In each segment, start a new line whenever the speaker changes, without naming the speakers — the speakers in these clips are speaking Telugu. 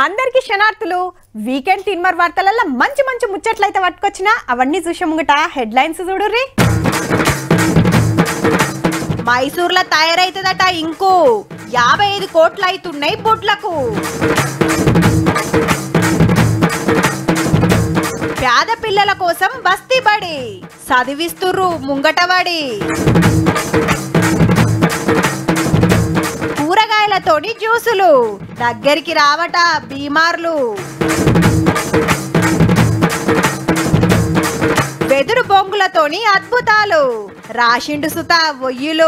అందరికి క్షణార్థులు వీకెండ్ తిన్మర్ వార్తలలో మంచి మంచి ముచ్చట్లయితే పట్టుకొచ్చినా అవన్నీ చూసే ముంగట హెడ్లైన్స్ చూడుర్రి మైసూర్లో తయారైతుందట ఇంకు యాభై ఐదు కోట్లు అవుతున్నాయి బొడ్లకు పేద పిల్లల కోసం బస్తీ బడి చదివిస్తుర్రు ముంగటబడి కూరగాయలతోని జ్యూసులు దగ్గరికి రావట బీమార్లు వెదురు బొంగులతోని అద్భుతాలు రాషిండు సుత ఒయ్యులు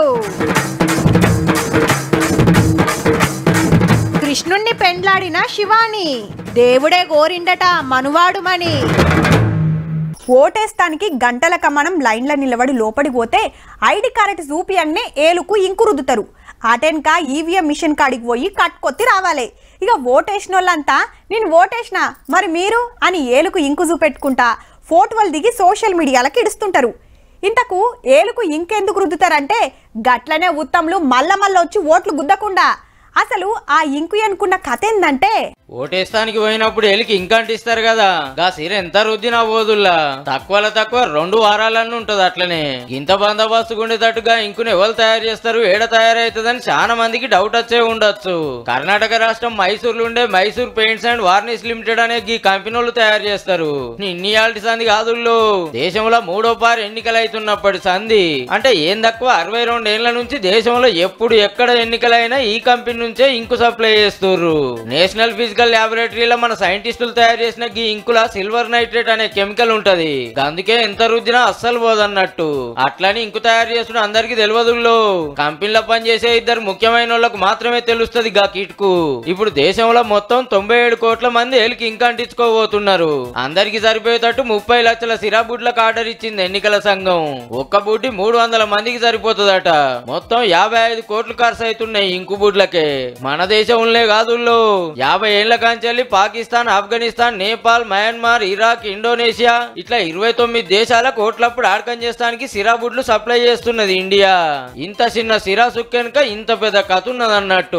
కృష్ణుణ్ణి పెండ్లాడిన శివాని దేవుడే గోరిండట మనువాడుమని ఓటేస్తానికి గంటల కమనం లైన్ల నిలబడి లోపడి పోతే ఐడి కార్డు చూపియంగానే ఏలుకు ఇంకు రుద్దుతారు అటెన్క ఈవీఎం మిషన్ కాడికి పోయి కట్టుకొత్తి రావాలి ఇక ఓటేసిన వాళ్ళంతా నేను ఓటేసిన మరి మీరు అని ఏలుకు ఇంకు చూపెట్టుకుంటా ఫోటోలు దిగి సోషల్ మీడియాలకు ఇడుస్తుంటారు ఇంతకు ఏలుకు ఇంకెందుకు రుద్దుతారంటే గట్లనే ఉత్తములు మల్ల మల్ల వచ్చి ఓట్లు గుద్దకుండా అసలు ఆ ఇంకు అనుకున్న కథ ఏందంటే
ఓటేస్తానికి పోయినప్పుడు ఎలికి ఇంకా అంటిస్తారు కదా గా సిర ఎంత రుద్దినా పోదుల్లా తక్కువలో తక్కువ రెండు వారాలన్నీ ఉంటది అట్లనే ఇంత బందోబస్తు ఉండేటట్టుగా ఇంకుని ఎవరు తయారు చేస్తారు ఏడ తయారైతుందని చాలా మందికి డౌట్ వచ్చే ఉండొచ్చు కర్ణాటక రాష్ట్రం మైసూర్లో ఉండే Mysore paints and varnish limited అనే ఈ కంపెనీ వాళ్ళు తయారు చేస్తారు ఇన్నియాల్టి సంది కాదుల్లో దేశంలో మూడో పారు ఎన్నికలు అవుతున్నప్పటి సంధి అంటే ఏం తక్కువ అరవై రెండు ఏళ్ల నుంచి దేశంలో ఎప్పుడు ఎక్కడ ఎన్నికలైనా ఈ కంపెనీ నుంచే ఇంకు సప్లై చేస్తుర్రు నేషనల్ ఫిజికల్ ల్యాబొరేటరీలో మన సైంటిస్టులు తయారు చేసిన ఈ ఇంకుల సిల్వర్ నైట్రేట్ అనే కెమికల్ ఉంటది అందుకే ఎంత రుద్దినా అస్సలు పోదన్నట్టు అట్లని ఇంకు తయారు చేస్తున్న అందరికి తెలియదుల్లో కంపెనీలో పనిచేసే ఇద్దరు ముఖ్యమైన వాళ్ళకు మాత్రమే తెలుస్తుంది గా కిట్కు ఇప్పుడు దేశంలో మొత్తం తొంభై ఏడు కోట్ల మంది ఏలికి ఇంకా అంటించుకోబోతున్నారు అందరికి సరిపోయేటట్టు ముప్పై లక్షల సిరా బుడ్లకు ఆర్డర్ ఇచ్చింది ఎన్నికల సంఘం ఒక్క బుడ్డి మూడు వందల మందికి సరిపోతుందట మొత్తం యాభై ఐదు కోట్లు ఖర్చు అవుతున్నాయి ఇంకు బుడ్లకే మన దేశంలో కాదుల్లో యాభై ఏళ్ల కాంచెల్లి Pakistan Afghanistan Nepal Myanmar Iraq Indonesia ఇట్లా ఇరవై తొమ్మిది దేశాల కోట్లప్పుడు ఆడకం చేస్తానికి సిరా బుడ్లు సప్లై చేస్తున్నది ఇండియా ఇంత చిన్న సిరా సుక్కెనక ఇంత పెద్ద కథ ఉన్నదన్నట్టు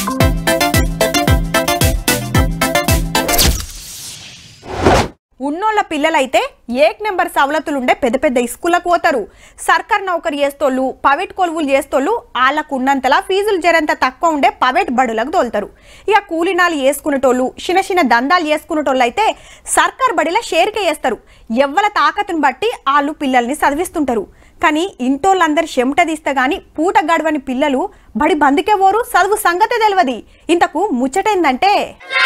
ఉన్నోళ్ళ పిల్లలైతే ఏక్ నెంబర్ సవలతులుండే పెద్ద పెద్ద స్కూళ్ళకు పోతారు సర్కార్ నౌకరీ చేస్తోళ్ళు ప్రైవేట్ కొలువులు చేస్తోళ్ళు వాళ్ళకు ఉన్నంతలా ఫీజులు జరంత తక్కువ ఉండే ప్రైవేట్ బడులకు తోలుతారు ఇక కూలినాలు వేసుకునేటోళ్ళు చిన్న చిన్న దందాలు చేసుకునేటోళ్ళు అయితే సర్కార్ బడిలో షేర్కే చేస్తారు ఎవ్వల తాకతుని బట్టి వాళ్ళు పిల్లల్ని చదివిస్తుంటారు కానీ ఇంటోళ్ళందరి చెమట తీస్తే గాని పూట గడవని పిల్లలు బడి బందుకే పోరు చదువు సంగతే తెలియదు ఇంతకు ముచ్చటేందంటే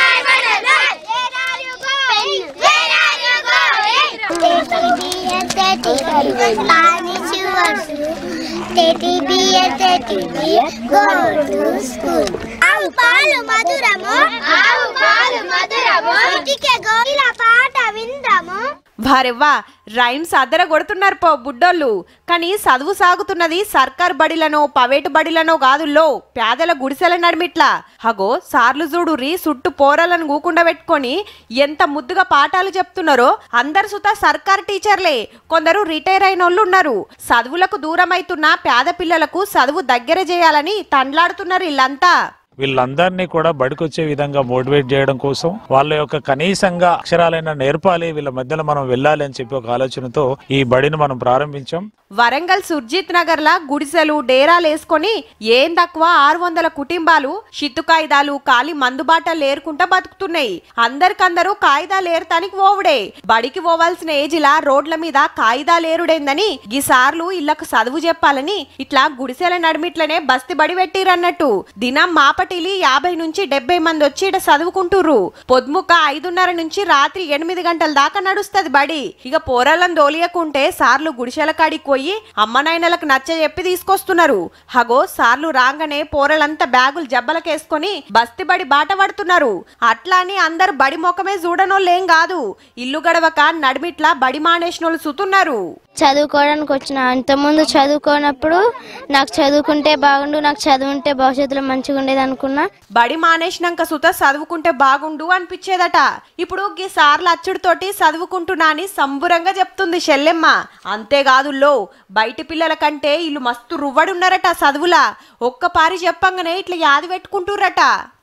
ఆవు పాలు మధురము ఆవు పాలు మధురము ఇటికే గోయిల పాట విందాము
వారెవ్వా రైమ్స్ అద్దర కొడుతున్నారు పో బుడ్డోళ్ళు కానీ చదువు సాగుతున్నది సర్కార్ బడిలనో ప్రైవేటు బడిలనో కాదుల్లో పేదల గుడిసెల నడిమిట్లా హగో సార్లు చూడుర్రి సుట్టు పోరలను గూకుండా పెట్టుకొని ఎంత ముద్దుగా పాఠాలు చెప్తున్నారో అందరు సుత సర్కార్ టీచర్లే కొందరు రిటైర్ అయిన వాళ్ళు ఉన్నారు చదువులకు దూరమైతున్న పేద పిల్లలకు చదువు దగ్గర చేయాలని తండ్లాడుతున్నారు వీళ్ళంతా
వీళ్ళందరినీ కూడా బడికొచ్చే విధంగా మోటివేట్ చేయడం కోసం వాళ్ళ యొక్క కనీసంగా అక్షరాలైనా నేర్పాలి వీళ్ళ మధ్యలో మనం వెళ్ళాలి అని చెప్పి ఒక ఆలోచనతో ఈ బడిని మనం ప్రారంభించాం
వరంగల్ సుర్జిత్ నగర్ లా గుడిసెలు డేరాలు వేసుకొని ఏం తక్కువ ఆరు వందల కుటుంబాలు షిత్తు కాయిదాలు కాలి మందుబాటలు ఏరుకుంటా బతుకుతున్నాయి అందరికందరూ కాయిదాలు ఏరటానికి ఓవుడే బడికి పోవాల్సిన ఏజిలా రోడ్ల మీద కాయిదాలు ఏరుడైందని గీసార్లు ఇళ్లకు చదువు చెప్పాలని ఇట్లా గుడిసెల నడిమిట్లనే బస్తి బడి పెట్టిరన్నట్టు దినం మాపటిలి యాభై నుంచి డెబ్బై మంది వచ్చి ఇట చదువుకుంటుర్రు పొద్దుముక్క ఐదున్నర నుంచి రాత్రి ఎనిమిది గంటల దాకా నడుస్తది బడి ఇక పోరాలను దోలియకుంటే సార్లు గుడిసెల కాడికి పోయి అమ్మనాయనలకు నచ్చ చెప్పి తీసుకొస్తున్నారు హగో సార్లు రాగానే పోరలంతా బ్యాగులు జబ్బలకేసుకొని బస్తి బడి బాట పడుతున్నారు అట్లా అని అందరు బడి మొఖమే చూడనోళ్ళేం కాదు ఇల్లు గడవక నడిమిట్లా బడి మానేసినోళ్ళు సుతున్నారు
చదువుకోవడానికి వచ్చిన ఇంతకుముందు చదువుకోనప్పుడు నాకు చదువుకుంటే బాగుండు నాకు చదువుంటే భవిష్యత్తులో మంచిగా ఉండేది అనుకున్నా
బడి మానేసినాక సుత చదువుకుంటే బాగుండు అనిపించేదట ఇప్పుడు గీ సార్లు అచ్చుడితోటి చదువుకుంటున్నా అని సంబురంగా చెప్తుంది షెల్లెమ్మ అంతేకాదుల్లో బయటి పిల్లల కంటే వీళ్ళు మస్తు రువ్వడున్నారట చదువులా ఒక్క పారి చెప్పంగానే ఇట్లా యాది పెట్టుకుంటుర్రట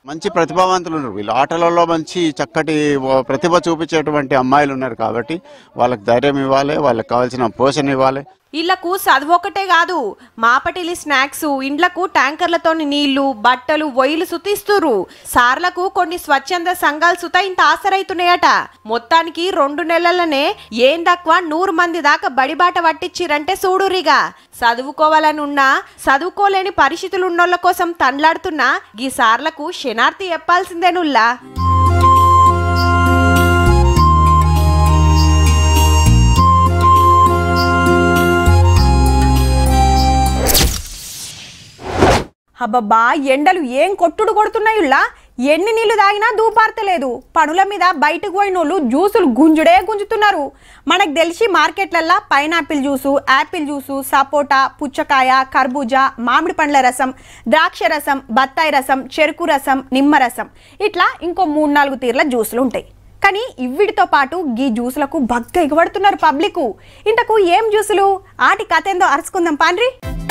మంచి ప్రతిభావంతులు ఉన్నారు వీళ్ళు ఆటలలో మంచి చక్కటి ఓ ప్రతిభ చూపించేటువంటి అమ్మాయిలు ఉన్నారు కాబట్టి వాళ్ళకి ధైర్యం ఇవ్వాలి వాళ్ళకి కావాల్సిన పోషణ ఇవ్వాలి
ఇళ్లకు చదువు ఒకటే కాదు మాపటిలి స్నాక్స్ ఇండ్లకు ట్యాంకర్లతో నీళ్లు బట్టలు ఒయిలు సుతిస్తురు సార్లకు కొన్ని స్వచ్ఛంద సంఘాలు సుత ఇంత ఆసరైతున్నాయట మొత్తానికి రెండు నెలలనే ఏం తక్కువ నూరు మంది దాకా బడిబాట పట్టించిరంటే చూడురిగా చదువుకోవాలని ఉన్నా చదువుకోలేని పరిస్థితులు ఉన్నోళ్ళ కోసం తండ్లాడుతున్నా గీ సార్లకు శనార్థి చెప్పాల్సిందేనుల్లా అబ్బబ్బా ఎండలు ఏం కొట్టుడు కొడుతున్నాయుల్లా ఎన్ని నీళ్లు తాగినా దూపార్తలేదు పనుల మీద బయటకు పోయినోళ్ళు జ్యూసులు గుంజుడే గుంజుతున్నారు మనకు తెలిసి మార్కెట్లల్లో పైనాపిల్ జ్యూసు యాపిల్ జ్యూసు సపోటా పుచ్చకాయ కర్బూజా మామిడి పండ్ల రసం ద్రాక్ష రసం బత్తాయి రసం చెరుకు రసం నిమ్మ రసం ఇట్లా ఇంకో మూడు నాలుగు తీర్ల జ్యూసులు ఉంటాయి కానీ ఇవిటితో పాటు గీ జ్యూసులకు బగ్గ ఎగబడుతున్నారు పబ్లిక్ ఇంతకు ఏం జ్యూసులు ఆటి కథ ఏందో అరుచుకుందాం పాండ్రి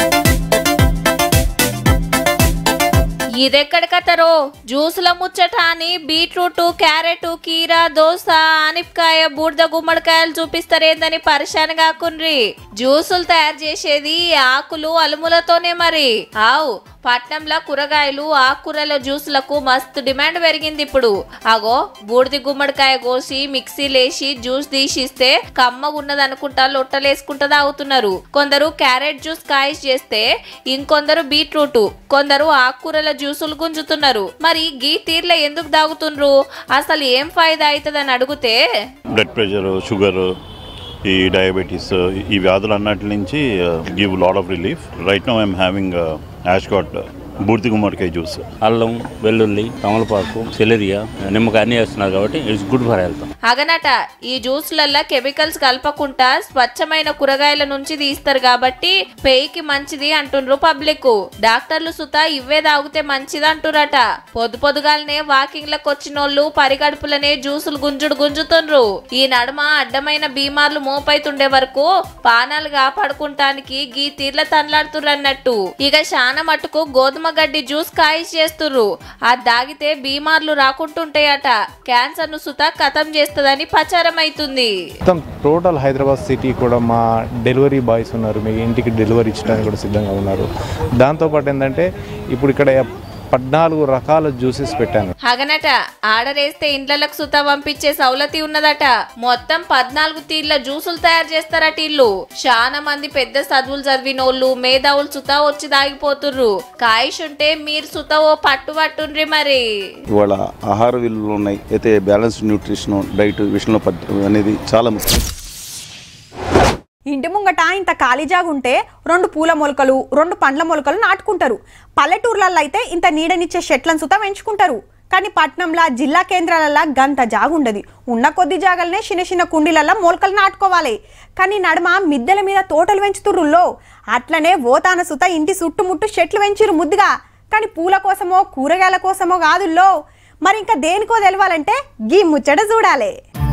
ఇదెక్కడ కథరో జ్యూసుల ముచ్చట అని బీట్రూట్ క్యారెట్ కీరా దోస ఆనిపకాయ బూడిద గుమ్మడికాయలు చూపిస్తారేందని పరిశాన్ కాకుండ్రి జ్యూసులు తయారు చేసేది ఈ ఆకులు అలుములతోనే మరి ఆవు పట్నంలో కూరగాయలు ఆకుకూరల జ్యూసులకు మస్తు డిమాండ్ పెరిగింది ఇప్పుడు అగో బూడిది గుమ్మడికాయ కోసి మిక్సీలేసి జ్యూస్ తీసిస్తే కమ్మగున్నది అనుకుంటా లొట్టలేసుకుంటా తాగుతున్నారు కొందరు క్యారెట్ జ్యూస్ కాయిస్ చేస్తే ఇంకొందరు బీట్రూట్ కొందరు ఆకుకూరల జ్యూసులు గుంజుతున్నారు మరి గీ తీర్ల ఎందుకు తాగుతుండ్రు అసలు ఏం ఫాయిదా అవుతుందని అడిగితే
బ్లడ్ ప్రెషర్ షుగర్ ఈ డయాబెటీస్ ఈ వ్యాధులు అన్నిటి నుంచి give lot of relief right no I'm having ash gourd బూర్తి గుమ్మడికాయ జ్యూస్
అల్లం వెల్లుల్లి తమలపాకు సెలరియా నిమ్మకాయ అన్నీ వేస్తున్నారు కాబట్టి ఇట్స్ గుడ్ ఫర్ హెల్త్
అగనట ఈ జ్యూస్లల్లో కెమికల్స్ కలపకుండా స్వచ్ఛమైన కూరగాయల నుంచి తీస్తారు కాబట్టి పేయికి మంచిది అంటుండ్రు పబ్లిక్ డాక్టర్లు సుతా ఇవే తాగితే మంచిది అంటురట పొద్దు పొద్దుగాలనే వాకింగ్ లకు వచ్చినోళ్ళు పరిగడుపులనే జ్యూసులు గుంజుడు గుంజుతుండ్రు ఈ నడుమ అడ్డమైన బీమార్లు మోపైతుండే వరకు పానాలు కాపాడుకుంటానికి గీ తీర్ల తనలాడుతుర్రన్నట్టు ఇక శాన మట్టుకు గోధుమ గడ్డి జ్యూస్ కాయిస్ చేస్తుర్రు అది దాగితే బీమార్లు రాకుంటుంటాయట క్యాన్సర్ ను సుతా కథం చేస్తుందని ప్రచారం అవుతుంది
మొత్తం టోటల్ హైదరాబాద్ సిటీ కూడా మా డెలివరీ బాయ్స్ ఉన్నారు మీ ఇంటికి డెలివరీ ఇచ్చడానికి కూడా సిద్ధంగా ఉన్నారు దాంతోపాటు ఏంటంటే ఇప్పుడు ఇక్కడ పద్నాలుగు రకాల జ్యూసెస్ పెట్టాను
హగనట ఆర్డర్ వేస్తే ఇండ్లకు సుతా పంపించే సౌలతి ఉన్నదట మొత్తం పద్నాలుగు తీర్ల జ్యూసులు తయారు చేస్తారట ఇల్లు చాలా మంది పెద్ద చదువులు చదివినోళ్ళు మేధావులు సుతా వచ్చి దాగిపోతుర్రు కాయిష్ ఉంటే మీరు సుతా ఓ పట్టు పట్టుండ్రి మరి
ఇవాళ ఆహార విలువలు ఉన్నాయి అయితే బ్యాలెన్స్డ్ న్యూట్రిషన్ డైట్ విషయంలో పద్ధ- అనేది చాలా ముఖ్యం
ఇంటి ముంగట ఇంత ఖాళీ జాగా ఉంటే రెండు పూల మొలకలు రెండు పండ్ల మొలకలు నాటుకుంటారు పల్లెటూర్లలో అయితే ఇంత నీడనిచ్చే చెట్లను సుతా పెంచుకుంటారు కానీ పట్నంలా జిల్లా కేంద్రాలల్లో గంత జాగుండదు ఉన్న కొద్ది జాగలనే చిన్న చిన్న కుండీలల్లో మొలకలు నాటుకోవాలి కానీ నడుమ మిద్దెల మీద తోటలు పెంచుతుర్రుల్లో అట్లనే ఓతాన సుత ఇంటి చుట్టుముట్టు చెట్లు పెంచిరు ముద్దుగా కానీ పూల కోసమో కూరగాయల కోసమో కాదుల్లో మరి ఇంకా దేనికో తెలవాలంటే గీ ముచ్చట చూడాలి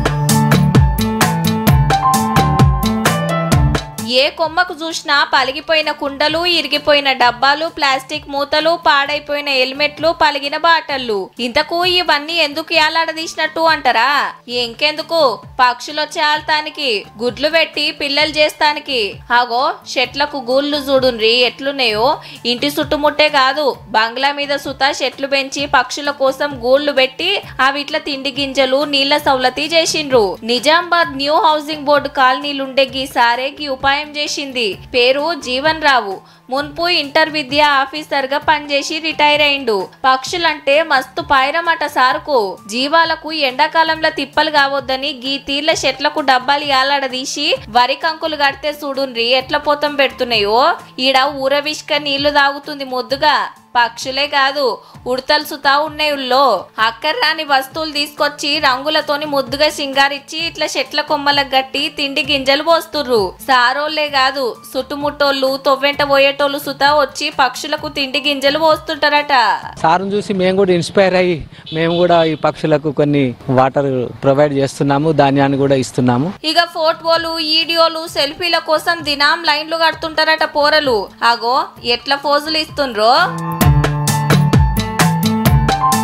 ఏ కొమ్మకు చూసినా పలిగిపోయిన కుండలు ఇరిగిపోయిన డబ్బాలు ప్లాస్టిక్ మూతలు పాడైపోయిన హెల్మెట్లు పలిగిన బాటళ్ళు ఇంతకు ఇవన్నీ ఎందుకు ఏలాడదీసినట్టు అంటారా ఇంకెందుకు పక్షులొచ్చే ఆల్తానికి గుడ్లు పెట్టి పిల్లలు చేస్తానికి ఆగో చెట్లకు గూళ్ళు చూడుండ్రి ఎట్లున్నాయో ఇంటి చుట్టుముట్టే కాదు బంగ్లా మీద సుతా చెట్లు పెంచి పక్షుల కోసం గూళ్ళు పెట్టి అవిట్ల తిండి గింజలు నీళ్ల సౌలతి చేసిండ్రు నిజామాబాద్ న్యూ హౌసింగ్ బోర్డు కాలనీలుండే గీ సారే గీ ఉపాయం చేసింది పేరు జీవన్ రావు మున్పు ఇంటర్ విద్య ఆఫీసర్ గా పనిచేసి రిటైర్ అయిండు పక్షులంటే మస్తు పాయిరమట సారుకు జీవాలకు ఎండాకాలంలో తిప్పలు కావద్దని గీ తీర్ల చెట్లకు డబ్బాలు ఏలాడదీసి వరి కంకులు కడితే చూడుండ్రి ఎట్ల పోతం పెడుతున్నాయో ఈడ ఊరవిష్క నీళ్లు తాగుతుంది ముద్దుగా పక్షులే కాదు ఉడతలు సుతా ఉన్నాయి ఉల్లో అక్కర్రాని వస్తువులు తీసుకొచ్చి రంగులతోని ముద్దుగా సింగారిచ్చి ఇట్లా చెట్ల కొమ్మలకు గట్టి తిండి గింజలు పోస్తుర్రు సారోళ్లే కాదు చుట్టుముట్టోళ్ళు తొవ్వెంట పోయేటోళ్ళు సుతా వచ్చి పక్షులకు తిండి గింజలు పోస్తుంటారట
సార్ను చూసి మేము కూడా ఇన్స్పైర్ అయ్యి మేము కూడా ఈ పక్షులకు కొన్ని వాటర్ ప్రొవైడ్ చేస్తున్నాము ధాన్యాన్ని కూడా ఇస్తున్నాము
ఇక ఫోటోలు వీడియోలు సెల్ఫీల కోసం దినాం లైన్లు కడుతుంటారట పోరలు అగో ఎట్లా పోజులు ఇస్తుండ్రో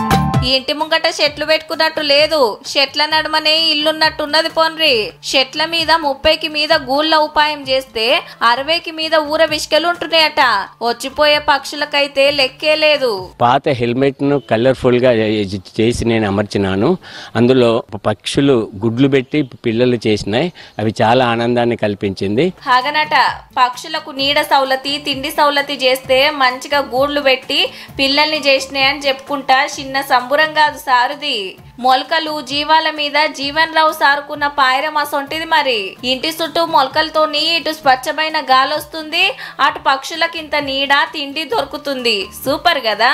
ఇంటి ముంగట చెట్లు పెట్టుకున్నట్టు లేదు చెట్ల నడుమనే ఇల్లున్నట్టున్నది పోన్రి చెట్ల మీద ముప్పైకి మీద గూళ్ళ ఉపాయం చేస్తే అరవైకి మీద ఊర విష్కలు ఉంటున్నాయట వచ్చిపోయే పక్షులకైతే లెక్కే లేదు
పాత హెల్మెట్ను కలర్ఫుల్గా చే- చేసి నేను అమర్చినాను అందులో పక్షులు గుడ్లు పెట్టి పిల్లలు చేసినాయి అవి చాలా ఆనందాన్ని కల్పించింది
హాగనట పక్షులకు నీడ సౌలతి తిండి సౌలతి చేస్తే మంచిగా గూడ్లు పెట్టి పిల్లల్ని చేసినాయని చెప్పుకుంటా చిన్న సంబురం కాదు సారుది మొలకలు జీవాల మీద జీవన్ రావు సారుకున్న పాయరం అసొంటిది మరి ఇంటి చుట్టూ మొలకలతోని ఇటు స్వచ్ఛమైన గాలి వస్తుంది అటు పక్షులకి ఇంత నీడ తిండి దొరుకుతుంది సూపర్ కదా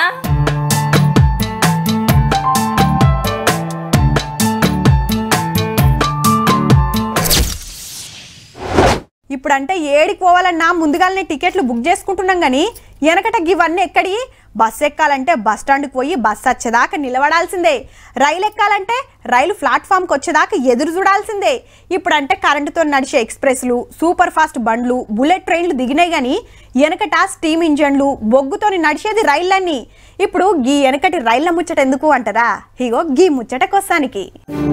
ఇప్పుడంటే ఏడికి పోవాలన్నా ముందుగానే టికెట్లు బుక్ చేసుకుంటున్నాం కానీ వెనకట ఇవన్నీ ఎక్కడి బస్ ఎక్కాలంటే బస్ స్టాండ్కి పోయి బస్ వచ్చేదాకా నిలబడాల్సిందే రైలు ఎక్కాలంటే రైలు ప్లాట్ఫామ్కి వచ్చేదాకా ఎదురు చూడాల్సిందే ఇప్పుడంటే కరెంటుతో నడిచే ఎక్స్ప్రెస్లు సూపర్ ఫాస్ట్ బండ్లు బుల్లెట్ ట్రైన్లు దిగినాయి కానీ వెనకట స్టీమ్ ఇంజన్లు బొగ్గుతోని నడిచేది రైళ్ళన్నీ ఇప్పుడు గీ వెనకటి రైళ్ళ ముచ్చట ఎందుకు అంటారా ఇగో గీ ముచ్చట కొస్సానికి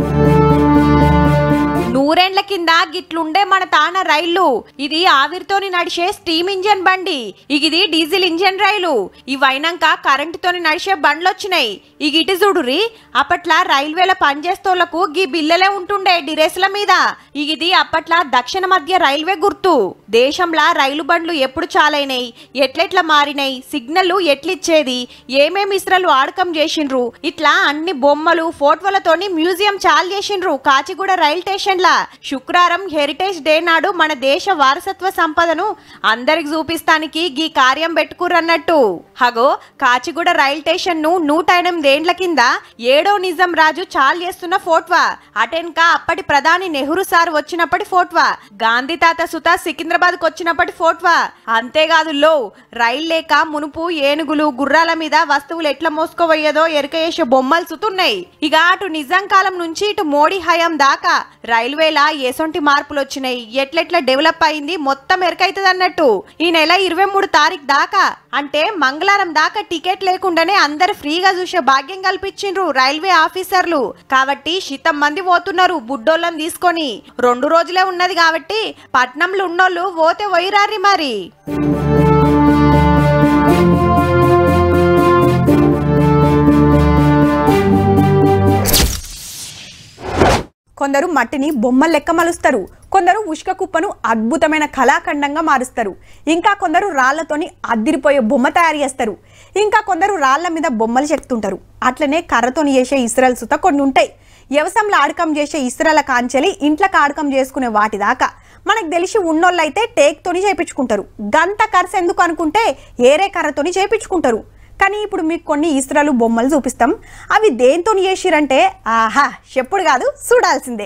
నూరేండ్ల కింద గిట్లుండే మన తాన రైళ్లు ఇది ఆవిరితోని నడిచే స్టీమ్ ఇంజన్ బండి ఇక ఇది డీజిల్ ఇంజన్ రైలు ఇవైనాక కరెంటుతోని నడిచే బండ్లు వచ్చినాయి ఇక ఇటు చూడురి అప్పట్లా రైల్వేల పనిచేస్తోళ్లకు గీ బిల్లలే ఉంటుండే డిరేస్ల మీద ఇక ఇది అప్పట్లా దక్షిణ మధ్య రైల్వే గుర్తు దేశంలా రైలు బండ్లు ఎప్పుడు చాలైనాయి ఎట్లెట్లా మారినాయి సిగ్నల్ ఎట్లిచ్చేది ఏమేమి ఇస్రలు ఆడకం చేసిండ్రు ఇట్లా అన్ని బొమ్మలు ఫోటోలతోని మ్యూజియం చాలు చేసిండ్రు కాచిగూడ రైల్ స్టేషన్ల శుక్రవారం హెరిటేజ్ డే నాడు మన దేశ వారసత్వ సంపదను అందరికి చూపిస్తానికి గీ కార్యం పెట్టుకురన్నట్టు హగో కాచిగూడ రైల్ స్టేషన్ ను నూట ఎనిమిది ఏండ్ల కింద ఏడో నిజం రాజు చాల్ చేస్తున్న ఫోట్వా అటెన్క అప్పటి ప్రధాని నెహ్రూ సార్ వచ్చినప్పటి ఫోట్వా గాంధీ తాత సుత సికింద్రాబాద్ కు వచ్చినప్పటి ఫోట్వా అంతేకాదు లో రైలు లేక మునుపు ఏనుగులు గుర్రాల మీద వస్తువులు ఎట్లా మోసుకోబోయేదో ఎరక చేసే బొమ్మలు సుతున్నాయి ఇక అటు నిజాం కాలం నుంచి ఇటు మోడీ హయాం దాకా రైల్వేల ఎసొంటి మార్పులు వచ్చినాయి ఎట్లెట్లా డెవలప్ అయింది మొత్తం ఎరకైతుంది అన్నట్టు ఈ నెల ఇరవై మూడు తారీఖు దాకా అంటే మంగళవారం దాకా టికెట్ లేకుండానే అందరు ఫ్రీగా చూసే భాగ్యం కల్పించిండ్రు రైల్వే ఆఫీసర్లు కాబట్టి శితం మంది పోతున్నారు బుడ్డోళ్ళని తీసుకొని రెండు రోజులే ఉన్నది కాబట్టి పట్నంలో ఉన్నోళ్ళు పోతే పోయిరారి మరి
కొందరు మట్టిని బొమ్మలు లెక్క మలుస్తారు కొందరు ఉష్క కుప్పను అద్భుతమైన కళాఖండంగా మారుస్తారు ఇంకా కొందరు రాళ్లతోని అద్దిరిపోయే బొమ్మ తయారు చేస్తారు ఇంకా కొందరు రాళ్ల మీద బొమ్మలు చెక్తుంటారు అట్లనే కర్రతోని చేసే ఇస్రాయల్ సుత కొన్ని ఉంటాయి వ్యవసాయంలో ఆడకం చేసే ఇస్రాల కాంచెలి ఇంట్లోకి ఆడకం చేసుకునే వాటి దాకా మనకు తెలిసి ఉన్నోళ్ళైతే టేక్తోని చేపించుకుంటారు గంత ఖర్చు ఎందుకు అనుకుంటే ఏరే కర్రతోని చేపించుకుంటారు కానీ ఇప్పుడు మీకు కొన్ని ఇస్రాలు బొమ్మలు చూపిస్తాం అవి దేంతో చేసిరంటే ఆహా చెప్పుడు కాదు చూడాల్సిందే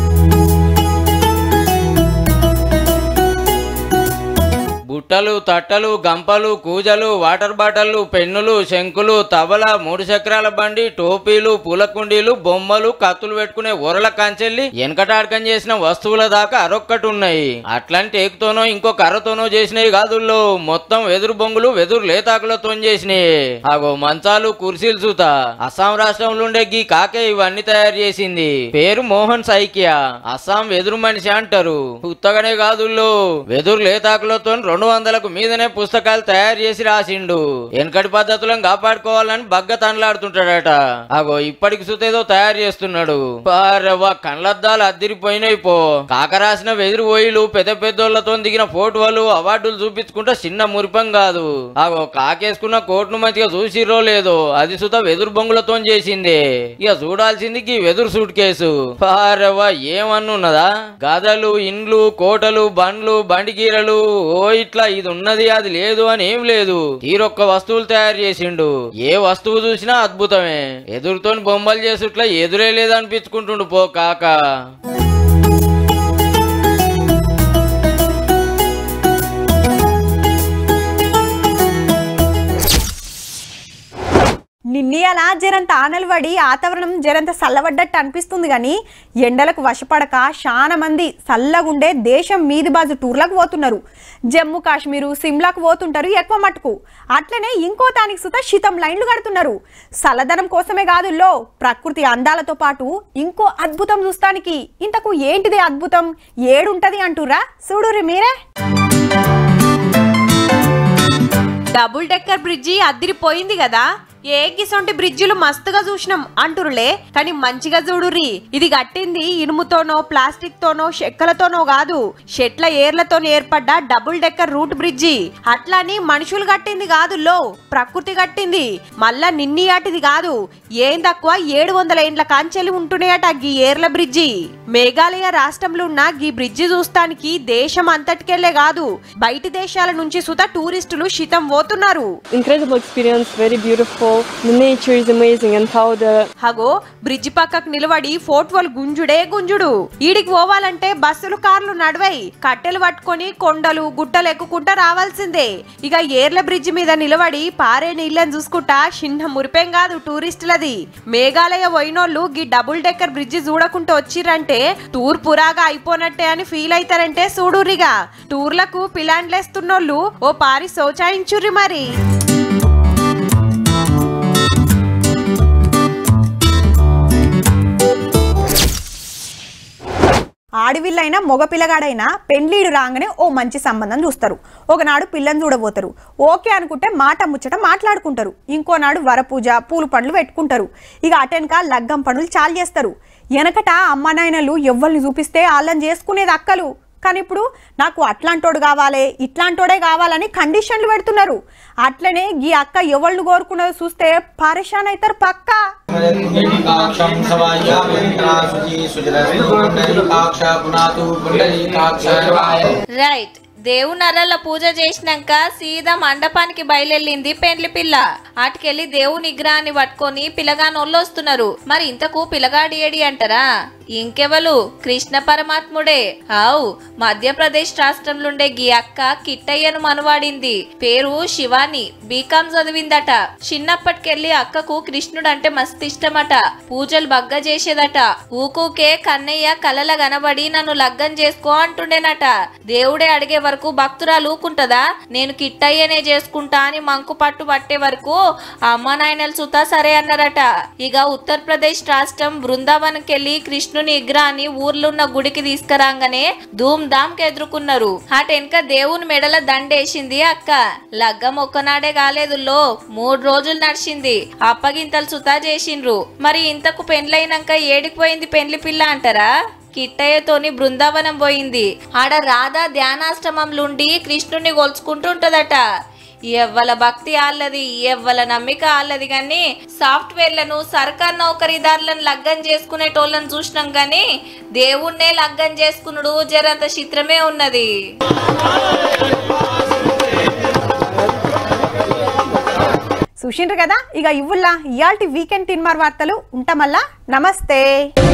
బుట్టలు తట్టలు గంపలు కూజలు వాటర్ బాటిళ్లు పెన్నులు శంకులు తబల మూడు చక్రాల బండి టోపీలు పూల కుండీలు బొమ్మలు కత్తులు పెట్టుకునే ఊరల కంచెల్లి వెనకటాడకం చేసిన వస్తువుల దాకా అరొక్కటి ఉన్నాయి అట్లాంటి టేకుతోనో ఇంకో కర్రతోనో చేసినవి కాదుల్లో మొత్తం వెదురు బొంగులు వెదురు లేతాకులతో చేసినాయి ఆగో మంచాలు కుర్చీలు చూత అస్సాం రాష్ట్రంలో ఉండే గీ కాకే ఇవన్నీ తయారు చేసింది పేరు మోహన్ సైకియా అస్సాం వెదురు మనిషి అంటారు ఉత్తగానే కాదుల్లో వెదురు లేతాకులతో రెండు వందలకు మీదనే పుస్తకాలు తయారు చేసి రాసిండు వెనకటి పద్ధతులను కాపాడుకోవాలని బగ్గ తనలాడుతుంటాడట అగో ఇప్పటికి సుతేదో తయారు చేస్తున్నాడు పారవ్వ కళ్ళద్దాలు అద్దిరిపోయినాయి పో కాక రాసిన వెదురు ఓయిలు పెద్ద పెద్దోళ్లతో దిగిన ఫోటోలు అవార్డులు చూపించుకుంటే చిన్న మురిపం కాదు అగో కాకేసుకున్న కోట్ను మంచిగా చూసిరో లేదో అది సుత వెదురు బొంగులతో చేసింది ఇక చూడాల్సింది ఈ వెదురు సూట్ కేసు పారవ్వ ఏమన్నున్నదా గదలు ఇండ్లు కోటలు బండ్లు బండిగీరలు ఓ ఇట్లా ఇది ఉన్నది అది లేదు అని ఏం లేదు తీరొక్క వస్తువులు తయారు చేసిండు ఏ వస్తువు చూసినా అద్భుతమే ఎదురుతోని బొమ్మలు చేసుట్లా ఎదురే లేదనిపించుకుంటుండు పో కాక
నిన్నీయాల జరంత ఆనలు పడి వాతావరణం జరంత చల్లబడ్డట్టు అనిపిస్తుంది కానీ ఎండలకు వశపడక చాలా మంది చల్లగుండే దేశం మీది బాజు టూర్లకు పోతున్నారు జమ్మూ కాశ్మీరు సిమ్లాకు పోతుంటారు ఎక్కువ మటుకు అట్లనే ఇంకో దానికి సుత శీతం లైన్లు కడుతున్నారు చల్లదనం కోసమే కాదు లో ప్రకృతి అందాలతో పాటు ఇంకో అద్భుతం చూస్తానికి ఇంతకు ఏంటిది అద్భుతం ఏడుంటది అంటురా చూడురి మీరే
డబుల్ డెక్కర్ బ్రిడ్జి అద్దిరిపోయింది కదా ఏ గిసొంటి బ్రిడ్జిలు మస్తుగా చూసినాం అంటురులే కానీ మంచిగా చూడుర్రి ఇది కట్టింది ఇనుముతోనో ప్లాస్టిక్ తోనో చెక్కలతోనో కాదు చెట్ల ఏర్లతో ఏర్పడ్డ డబుల్ డెక్కర్ రూట్ బ్రిడ్జి అట్లాని మనుషులు కట్టింది కాదు లో ప్రకృతి కట్టింది మళ్ళా నిన్ని ఆటిది కాదు ఏం తక్కువ ఏడు వందల ఏండ్ల కాంచెలి ఉంటున్నాయట గీ ఏర్ల బ్రిడ్జి మేఘాలయ రాష్ట్రంలో ఉన్న గీ బ్రిడ్జి చూస్తానికి దేశం అంతటికెళ్లే కాదు బయటి దేశాల నుంచి సుత టూరిస్టులు శితం పోతున్నారు
incredible experience, very beautiful. The nature is amazing and how the
హగో బ్రిడ్జి పక్కకు నిలబడి ఫోటోలు గుంజుడే గుంజుడు ఈడికి పోవాలంటే బస్సులు కార్లు నడవై కట్టెలు పట్టుకొని కొండలు గుట్టలు ఎక్కుకుంటా రావాల్సిందే ఇక ఏర్ల బ్రిడ్జి మీద నిలబడి పారే నీళ్ళని చూసుకుంటా చిన్న మురిపేం కాదు టూరిస్టులది మేఘాలయ పోయినోళ్ళు గీ డబుల్ డెక్కర్ బ్రిడ్జి చూడకుంటూ వచ్చిర్రంటే టూర్ పురాగా అయిపోనట్టే అని ఫీల్ అవుతారంటే చూడురిగా టూర్లకు పిలాండ్లేస్తున్నోళ్ళు ఓ పారి శోచాయించుర్రి మరి
ఆడవిల్లైనా మగ పిల్లగాడైనా పెండ్లీడు రాగానే ఓ మంచి సంబంధం చూస్తారు ఒకనాడు పిల్లని చూడబోతారు ఓకే అనుకుంటే మాట ముచ్చట మాట్లాడుకుంటారు ఇంకోనాడు వరపూజ పూలు పండ్లు పెట్టుకుంటారు ఇక అటెనక లగ్గం పనులు చాలు చేస్తారు వెనకట అమ్మ నాయనలు ఎవ్వరిని చూపిస్తే వాళ్ళని చేసుకునేది అక్కలు కానీ ఇప్పుడు నాకు అట్లాంటోడు కావాలి ఇట్లాంటోడే కావాలని కండిషన్లు పెడుతున్నారు అట్లనే ఈ అక్క ఎవళ్ళు కోరుకున్నదో చూస్తే పరేషాన్ అవుతారు పక్కా
పుండరీకాక్షం సవాయామింద్రాసుజీ సుజలస్తు పుండరీకాక్ష పునాతు పుండరీకాక్ష
రైట్ దేవుని అరల పూజ చేసినాక సీదా మండపానికి బయలుదేరింది పెండ్లి పిల్ల ఆటికెళ్ళి దేవుని విగ్రహాన్ని పట్టుకొని పిల్లగాని వస్తున్నారు మరి ఇంతకు పిల్లగాడి ఏడి అంటారా ఇంకెవలు కృష్ణ పరమాత్ముడే ఆవు మధ్యప్రదేశ్ రాష్ట్రంలోండే గీ అక్క కిట్టయ్యను మనవాడింది పేరు శివాని బీకాం చదివిందట చిన్నప్పటికెళ్ళి అక్కకు కృష్ణుడు అంటే మస్తు ఇష్టమట పూజలు బగ్గ చేసేదట ఊకూకే కన్నయ్య కలల గనబడి నన్ను లగ్గం చేసుకో అంటుండేనట దేవుడే అడిగే వరకు భక్తురాలు ఊకుంటదా నేను కిట్టయ్యనే చేసుకుంటా అని మంకు పట్టు పట్టే వరకు అమ్మ నాయనలు సుతా సరే అన్నారట ఇక ఉత్తరప్రదేశ్ రాష్ట్రం బృందావనంకెళ్ళి కృష్ణుని విగ్రహాన్ని ఊర్లో ఉన్న గుడికి తీసుకురాగానే ధూమ్ ధామ్ ఎదుర్కొన్నారు అటెనక దేవుని మెడల దండేసింది అక్క లగ్గం ఒక్కనాడే కాలేదు లో మూడు రోజులు నడిచింది అప్పగింతలు సుతా చేసిండ్రు మరి ఇంతకు పెండ్లైనాక ఏడికి పోయింది పెండ్లి పిల్ల అంటారా కిట్టయ్యతోని బృందావనం పోయింది ఆడ రాధా ధ్యానాశ్రమంలుండి కృష్ణుని కొలుచుకుంటుంటదట ఎవ్వల భక్తి ఆళ్ళది ఎవ్వల నమ్మిక ఆళ్ళది కానీ సాఫ్ట్వేర్లను సర్కార్ నౌకరీదారులను లగ్గం చేసుకునేటోళ్ళని చూసినాం కానీ దేవుణ్ణే లగ్గం చేసుకునుడు జరంత చిత్రమే ఉన్నది
చూసిండ్రు కదా ఇక ఇవ్వుల్లా ఇయాల్టి వీకెండ్ తిన్మార్ వార్తలు ఉంటామల్లా నమస్తే